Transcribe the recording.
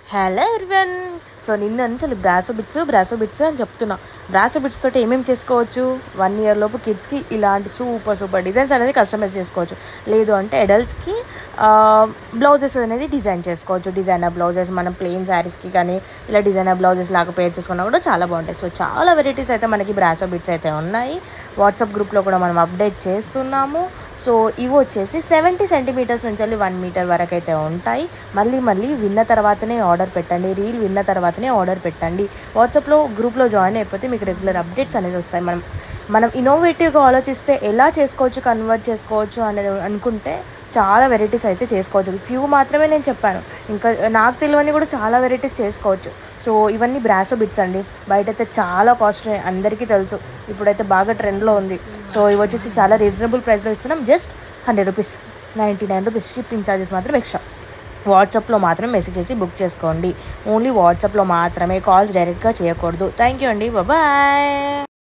hello Erwan so నిన్న నుంచి brasso bits brasso bits అని చెప్తున్నా బ్రాసో బిట్స్ తోటి ఏమేమి చేసుకోవచ్చు వన్ ఇయర్ లోపు కిడ్స్కి ఇలాంటి సూపర్ సూపర్ డిజైన్స్ అనేది కస్టమైజ్ చేసుకోవచ్చు లేదు అంటే అడల్ట్స్కి బ్లౌజెస్ అనేది డిజైన్ చేసుకోవచ్చు డిజైనర్ బ్లౌజెస్ మనం ప్లెయిన్ శారీస్కి కానీ ఇలా డిజైనర్ బ్లౌజెస్ లాగా పేర్ చేసుకున్నా కూడా చాలా బాగుంటాయి సో చాలా వెరైటీస్ అయితే మనకి బ్రాసో బిట్స్ అయితే ఉన్నాయి వాట్సాప్ గ్రూప్లో కూడా మనం అప్డేట్ చేస్తున్నాము సో ఇవి వచ్చేసి సెవెంటీ సెంటీమీటర్స్ నుంచి వెళ్ళి వన్ మీటర్ వరకు అయితే ఉంటాయి మళ్ళీ మళ్ళీ విన్న తర్వాతనే ఆర్డర్ పెట్టండి రీల్ విన్న తర్వాతనే ఆర్డర్ పెట్టండి వాట్సాప్లో గ్రూప్లో జాయిన్ అయిపోతే మీకు రెగ్యులర్ అప్డేట్స్ అనేది వస్తాయి మనం మనం ఇన్నోవేటివ్గా ఆలోచిస్తే ఎలా చేసుకోవచ్చు కన్వర్ట్ చేసుకోవచ్చు అనేది అనుకుంటే చాలా వెరైటీస్ అయితే చేసుకోవచ్చు ఫ్యూ మాత్రమే నేను చెప్పాను ఇంకా నాకు తెలియని కూడా చాలా వెరైటీస్ చేసుకోవచ్చు సో ఇవన్నీ బ్రాసో బిట్స్ అండి బయట అయితే చాలా కాస్ట్ అందరికీ తెలుసు ఇప్పుడైతే బాగా ట్రెండ్లో ఉంది సో ఇవి వచ్చేసి చాలా రీజనబుల్ ప్రైస్లో ఇస్తున్నాం just hundred rupees ninety nine rupees shipping charges మాత్రం ఎక్స్ట్రా వాట్సాప్లో మాత్రం మెసేజ్ చేసి బుక్ చేసుకోండి ఓన్లీ వాట్సాప్లో మాత్రమే కాల్స్ డైరెక్ట్గా చేయకూడదు థ్యాంక్ యూ అండి బాయ్